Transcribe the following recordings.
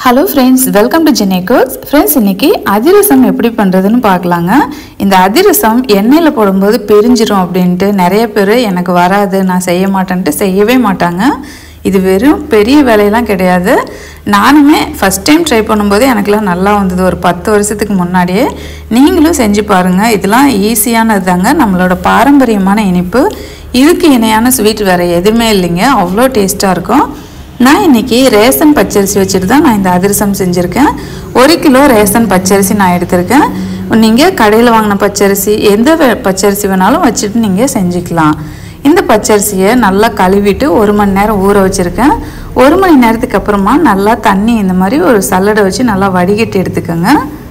hello friends welcome to Jene cooks friends இன்னைக்கு அதிரசம் எப்படி பண்ணுறதுன்னு பார்க்கலாங்க இந்த அதிரசம் எண்ணெயில் போடும்போது பிரிஞ்சிரும் அப்படின்ட்டு நிறைய பேர் எனக்கு வராது நான் செய்ய மாட்டேன்ட்டு செய்யவே மாட்டாங்க இது வெறும் பெரிய வேலையெல்லாம் கிடையாது நானுமே ஃபஸ்ட் டைம் ட்ரை பண்ணும்போது எனக்குலாம் நல்லா வந்தது ஒரு பத்து வருஷத்துக்கு முன்னாடியே நீங்களும் செஞ்சு பாருங்கள் இதெல்லாம் ஈஸியானது தாங்க நம்மளோட பாரம்பரியமான இனிப்பு இதுக்கு இணையான ஸ்வீட் வேறு எதுவுமே இல்லைங்க அவ்வளோ டேஸ்ட்டாக இருக்கும் நான் இன்னைக்கு ரேஷன் பச்சரிசி வச்சுட்டு தான் நான் இந்த அதிரசம் செஞ்சுருக்கேன் ஒரு கிலோ ரேஷன் பச்சரிசி நான் எடுத்திருக்கேன் நீங்கள் கடையில் வாங்கின பச்சரிசி எந்த வே- பச்சரிசி வேணாலும் வச்சுட்டு நீங்கள் செஞ்சுக்கலாம் இந்த பச்சரிசியை நல்லா கழுவிட்டு ஒரு மணி நேரம் ஊற வச்சுருக்கேன் ஒரு மணி நேரத்துக்கு அப்புறமா நல்லா தண்ணி இந்த மாதிரி ஒரு சல்லடை வச்சு நல்லா வடிகட்டி எடுத்துக்கோங்க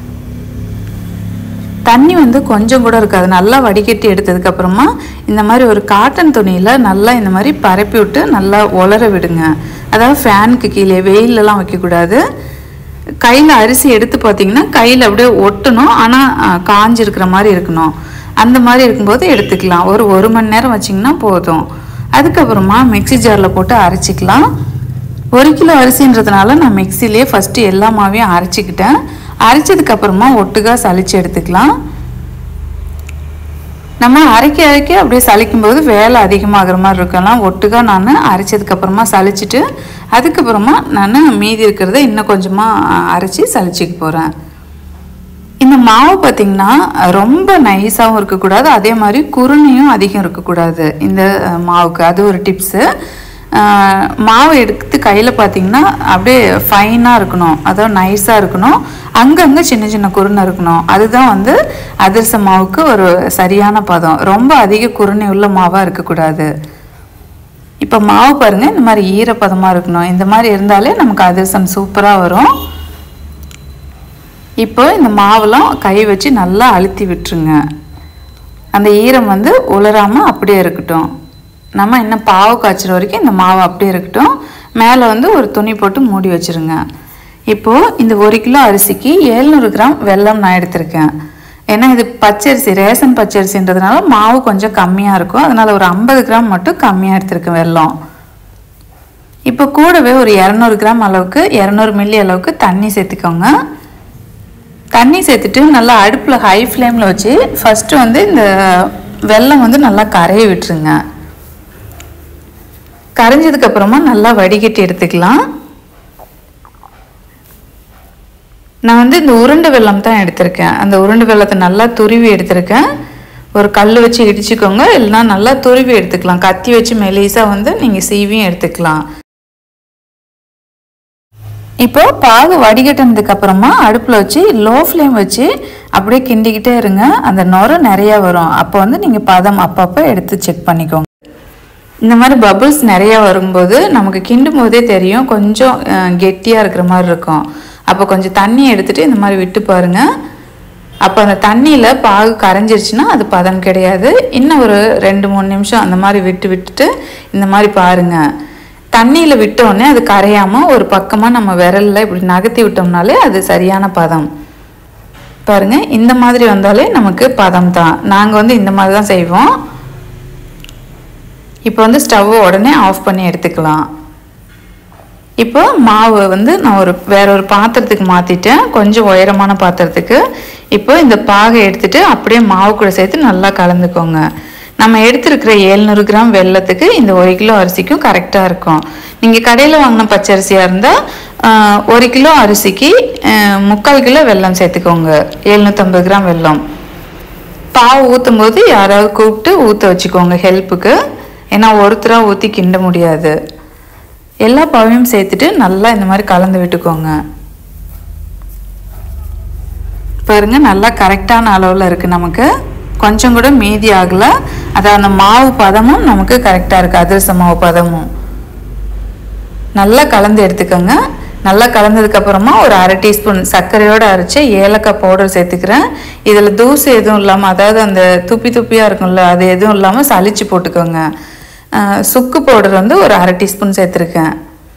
தண்ணி வந்து கொஞ்சம் கூட இருக்காது நல்லா வடிகட்டி எடுத்ததுக்கு அப்புறமா இந்த மாதிரி ஒரு காட்டன் துணியில் நல்லா இந்த மாதிரி பரப்பி விட்டு நல்லா உலர விடுங்க அதாவது ஃபேனுக்கு கீழே வெயிலெலாம் வைக்கக்கூடாது கையில் அரிசி எடுத்து பார்த்தீங்கன்னா கையில் அப்படியே ஒட்டணும் ஆனால் காஞ்சிருக்கிற மாதிரி இருக்கணும் அந்த மாதிரி இருக்கும்போது எடுத்துக்கலாம் ஒரு ஒரு மணி நேரம் வச்சிங்கன்னா போதும் அதுக்கப்புறமா மிக்ஸி ஜாரில் போட்டு அரைச்சிக்கலாம் ஒரு கிலோ அரிசின்றதுனால நான் மிக்சிலே ஃபஸ்ட்டு எல்லா மாவையும் அரைச்சிக்கிட்டேன் அரைச்சதுக்கு அப்புறமா ஒட்டுக்கா சலிச்சு எடுத்துக்கலாம் நம்ம அரைக்க அரைக்க அப்படியே சலிக்கும் போது வேலை அதிகமாகிற மாதிரி இருக்கலாம் ஒட்டுக்கா நான் அரைச்சதுக்கு அப்புறமா சலிச்சிட்டு அதுக்கப்புறமா நான் மீதி இருக்கிறத இன்னும் கொஞ்சமாக அரைச்சி சலிச்சுக்க போகிறேன் இந்த மாவு பார்த்திங்கன்னா ரொம்ப நைஸாகவும் இருக்கக்கூடாது அதே மாதிரி குருணையும் அதிகம் இருக்கக்கூடாது இந்த அஹ், மாவுக்கு அது ஒரு டிப்ஸு மாவு எடுத்து கையில் பார்த்தீங்கன்னா அப்படியே ஃபைனாக இருக்கணும் அதாவது நைஸாக இருக்கணும் அங்கங்கே சின்ன சின்ன குருணை இருக்கணும் அதுதான் வந்து அதிரச மாவுக்கு ஒரு சரியான பதம் ரொம்ப அதிக குருணை உள்ள மாவாக இருக்கக்கூடாது இப்போ மாவு பாருங்கள் இந்த மாதிரி ஈரப்பதமாக இருக்கணும் இந்த மாதிரி இருந்தாலே நமக்கு அதிரசம் சூப்பராக வரும் இப்போ இந்த மாவுலாம் கை வச்சு நல்லா அழுத்தி விட்டுருங்க அந்த ஈரம் வந்து உலராமல் அப்படியே இருக்கட்டும் நம்ம இன்னும் பாவு காய்ச்சுற வரைக்கும் இந்த மாவு அப்படியே இருக்கட்டும் மேலே வந்து ஒரு துணி போட்டு மூடி வச்சிருங்க இப்போது இந்த ஒரு கிலோ அரிசிக்கு எழுநூறு கிராம் வெல்லம் நான் எடுத்திருக்கேன் ஏன்னா இது பச்சரிசி ரேஷன் பச்சரிசின்றதுனால மாவு கொஞ்சம் கம்மியாக இருக்கும் அதனால் ஒரு ஐம்பது கிராம் மட்டும் கம்மியாக எடுத்திருக்கேன் வெல்லம் இப்போ கூடவே ஒரு இரநூறு கிராம் அளவுக்கு இரநூறு மில்லி அளவுக்கு தண்ணி சேர்த்துக்கோங்க தண்ணி சேர்த்துட்டு நல்லா அடுப்பில் ஹை ஃப்ளேமில் வச்சு ஃபஸ்ட்டு வந்து இந்த வெல்லம் வந்து நல்லா கரைய விட்டுருங்க கரைஞ்சதுக்கு அப்புறமா நல்லா வடிகட்டி எடுத்துக்கலாம் நான் வந்து இந்த உருண்டை வெல்லம் தான் எடுத்திருக்கேன் அந்த உருண்டை வெல்லத்தை நல்லா துருவி எடுத்திருக்கேன் ஒரு கல் வச்சு இடிச்சுக்கோங்க இல்லைன்னா நல்லா துருவி எடுத்துக்கலாம் கத்தி வச்சு மெலிசாக வந்து நீங்கள் சீவியும் எடுத்துக்கலாம் இப்போ பாகு வடிகட்டினதுக்கு அப்புறமா அடுப்பில் வச்சு லோ ஃப்ளேம் வச்சு அப்படியே கிண்டிக்கிட்டே இருங்க அந்த நுரை நிறையா வரும் அப்போ வந்து நீங்கள் பதம் அப்பப்போ எடுத்து செக் பண்ணிக்கோங்க இந்த மாதிரி பபுள்ஸ் நிறையா வரும்போது நமக்கு கிண்டும் போதே தெரியும் கொஞ்சம் கெட்டியாக இருக்கிற மாதிரி இருக்கும் அப்போ கொஞ்சம் தண்ணி எடுத்துட்டு இந்த மாதிரி விட்டு பாருங்க அப்போ அந்த தண்ணியில் பாகு கரைஞ்சிருச்சுன்னா அது பதம் கிடையாது இன்னும் ஒரு ரெண்டு மூணு நிமிஷம் அந்த மாதிரி விட்டு விட்டுட்டு இந்த மாதிரி பாருங்க தண்ணியில் விட்டோடனே அது கரையாமல் ஒரு பக்கமாக நம்ம விரலில் இப்படி நகர்த்தி விட்டோம்னாலே அது சரியான பதம் பாருங்க இந்த மாதிரி வந்தாலே நமக்கு பதம் தான் நாங்கள் வந்து இந்த மாதிரி தான் செய்வோம் இப்போ வந்து ஸ்டவ்வை உடனே ஆஃப் பண்ணி எடுத்துக்கலாம் இப்போ மாவு வந்து நான் ஒரு வேற ஒரு பாத்திரத்துக்கு மாற்றிட்டேன் கொஞ்சம் உயரமான பாத்திரத்துக்கு இப்போ இந்த பாகை எடுத்துட்டு அப்படியே மாவு கூட சேர்த்து நல்லா கலந்துக்கோங்க நம்ம எடுத்திருக்கிற எழுநூறு கிராம் வெல்லத்துக்கு இந்த ஒரு கிலோ அரிசிக்கும் கரெக்டாக இருக்கும் நீங்கள் கடையில் வாங்கின பச்சரிசியாக இருந்தால் ஒரு கிலோ அரிசிக்கு ஆஹ், முக்கால் கிலோ வெல்லம் சேர்த்துக்கோங்க எழுநூற்றம்பது கிராம் வெல்லம் பாவு ஊற்றும் போது யாராவது கூப்பிட்டு ஊற்ற வச்சுக்கோங்க ஹெல்ப்புக்கு ஏன்னா ஒருத்தராக ஊற்றி கிண்ட முடியாது எல்லா பாவையும் சேர்த்துட்டு நல்லா இந்த மாதிரி கலந்து விட்டுக்கோங்க பாருங்க நல்லா கரெக்டான அளவில் இருக்குது நமக்கு கொஞ்சம் கூட மீதி ஆகலை அதான் அந்த மாவு பதமும் நமக்கு கரெக்டாக இருக்குது அதிரச மாவு பதமும் நல்லா கலந்து எடுத்துக்கோங்க நல்லா கலந்ததுக்கு அப்புறமா ஒரு அரை டீஸ்பூன் சர்க்கரையோடு அரைச்ச ஏலக்காய் பவுடர் சேர்த்துக்கிறேன் இதில் தூசு எதுவும் இல்லாமல் அதாவது அந்த துப்பி துப்பியாக இருக்கும்ல அது எதுவும் இல்லாமல் சலிச்சு போட்டுக்கோங்க அஹ், சுக்கு பவுடர் வந்து ஒரு அரை டீஸ்பூன் சேர்த்துருக்கேன்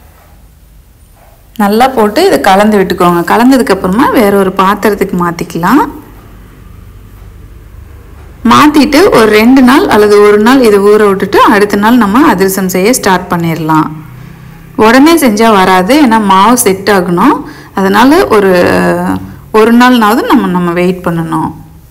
நல்லா போட்டு இதை கலந்து விட்டுக்கோங்க கலந்ததுக்கு அப்புறமா வேற ஒரு பாத்திரத்துக்கு மாற்றிக்கலாம் மாற்றிட்டு ஒரு ரெண்டு நாள் அல்லது ஒரு நாள் இதை ஊற விட்டுட்டு அடுத்த நாள் நம்ம அதிரசம் செய்ய ஸ்டார்ட் பண்ணிடலாம் உடனே செஞ்சால் வராது ஏன்னா மாவு செட் ஆகணும் அதனால் ஒரு ஒரு நாள்னாவது நம்ம நம்ம வெயிட் பண்ணணும்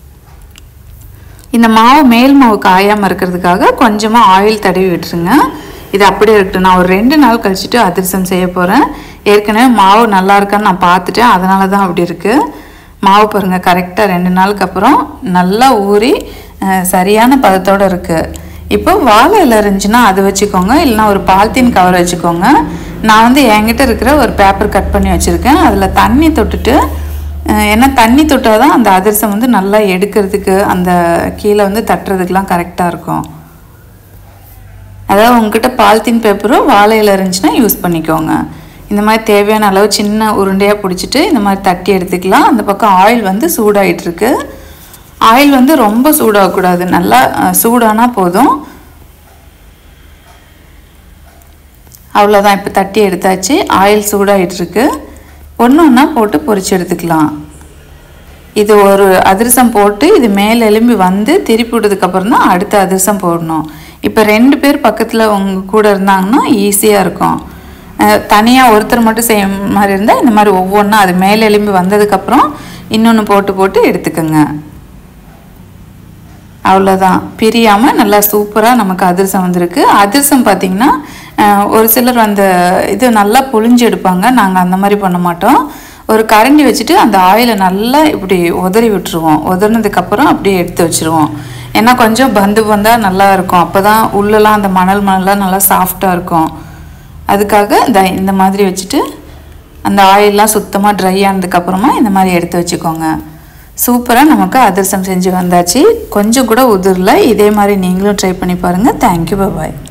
இந்த மாவு மேல் மாவு காயாமல் இருக்கிறதுக்காக கொஞ்சமாக ஆயில் தடவி விட்டுருங்க இது அப்படியே இருக்கட்டும் நான் ஒரு ரெண்டு நாள் கழிச்சுட்டு அதிரசம் செய்ய போகிறேன் ஏற்கனவே மாவு நல்லா இருக்கான்னு நான் பார்த்துட்டேன் அதனால தான் அப்படி இருக்குது மாவு பாருங்கள் கரெக்டாக ரெண்டு நாளுக்கு அப்புறம் நல்லா ஊறி அஹ், சரியான பதத்தோடு இருக்குது இப்போ வாழை இலை இருந்துச்சுன்னா அது வச்சுக்கோங்க இல்லைன்னா ஒரு பாலித்தீன் கவர் வச்சுக்கோங்க நான் வந்து என்கிட்ட இருக்கிற ஒரு பேப்பர் கட் பண்ணி வச்சுருக்கேன் அதில் தண்ணி தொட்டுட்டு அஹ் ஏன்னா தண்ணி தொட்டால் தான் அந்த அதிரசம் வந்து நல்லா எடுக்கிறதுக்கு அந்த கீழே வந்து தட்டுறதுக்கெலாம் கரெக்டாக இருக்கும் அதாவது உங்ககிட்ட பாலித்தீன் பேப்பரும் வாழை இலை இருந்துச்சுன்னா யூஸ் பண்ணிக்கோங்க இந்த மாதிரி தேவையான அளவு சின்ன உருண்டையாக பிடிச்சிட்டு இந்த மாதிரி தட்டி எடுத்துக்கலாம் அந்த பக்கம் ஆயில் வந்து சூடாயிட்டு இருக்கு ஆயில் வந்து ரொம்ப சூடாகக்கூடாது நல்லா அஹ், சூடானா போதும் அவ்வளோதான் இப்போ தட்டி எடுத்தாச்சு ஆயில் சூடாயிட்டு இருக்கு ஒன்று ஒன்றா போட்டு பொரிச்சு எடுத்துக்கலாம் இது ஒரு அதிரசம் போட்டு இது மேல் எலும்பி வந்து திருப்பி விட்டதுக்கப்புறம் தான் அடுத்த அதிரசம் போடணும் இப்போ ரெண்டு பேர் பக்கத்தில் உங்க கூட இருந்தாங்கன்னா ஈஸியாக இருக்கும் தனியாக ஒருத்தர் மட்டும் செய்ய மாதிரி இருந்தால் இந்த மாதிரி ஒவ்வொன்றா அது மேல் எலும்பி வந்ததுக்கப்புறம் இன்னொன்று போட்டு போட்டு எடுத்துக்கோங்க அவ்வளோதான் பிரியாமல் நல்லா சூப்பராக நமக்கு அதிரசம் வந்திருக்கு அதிரசம் பார்த்திங்கன்னா அஹ், ஒரு சிலர் அந்த இது நல்லா புழிஞ்சு எடுப்பாங்க நாங்கள் அந்த மாதிரி பண்ண மாட்டோம் ஒரு கரண்டி வச்சுட்டு அந்த ஆயிலை நல்லா இப்படி உதறி விட்டுருவோம் உதறினதுக்கப்புறம் அப்படியே எடுத்து வச்சுருவோம் ஏன்னா கொஞ்சம் பந்து பந்தாக நல்லா இருக்கும் அப்போ தான் உள்ளெல்லாம் அந்த மணல் மணலாம் நல்லா சாஃப்டாக இருக்கும் அதுக்காக இந்த இந்த மாதிரி வச்சுட்டு அந்த ஆயிலெலாம் சுத்தமாக ட்ரை ஆனதுக்கப்புறமா இந்த மாதிரி எடுத்து வச்சுக்கோங்க சூப்பராக நமக்கு அதிரசம் செஞ்சு வந்தாச்சு கொஞ்சம் கூட உதிரல இதே மாதிரி நீங்களும் ட்ரை பண்ணி பாருங்கள் தேங்க்யூ பாய்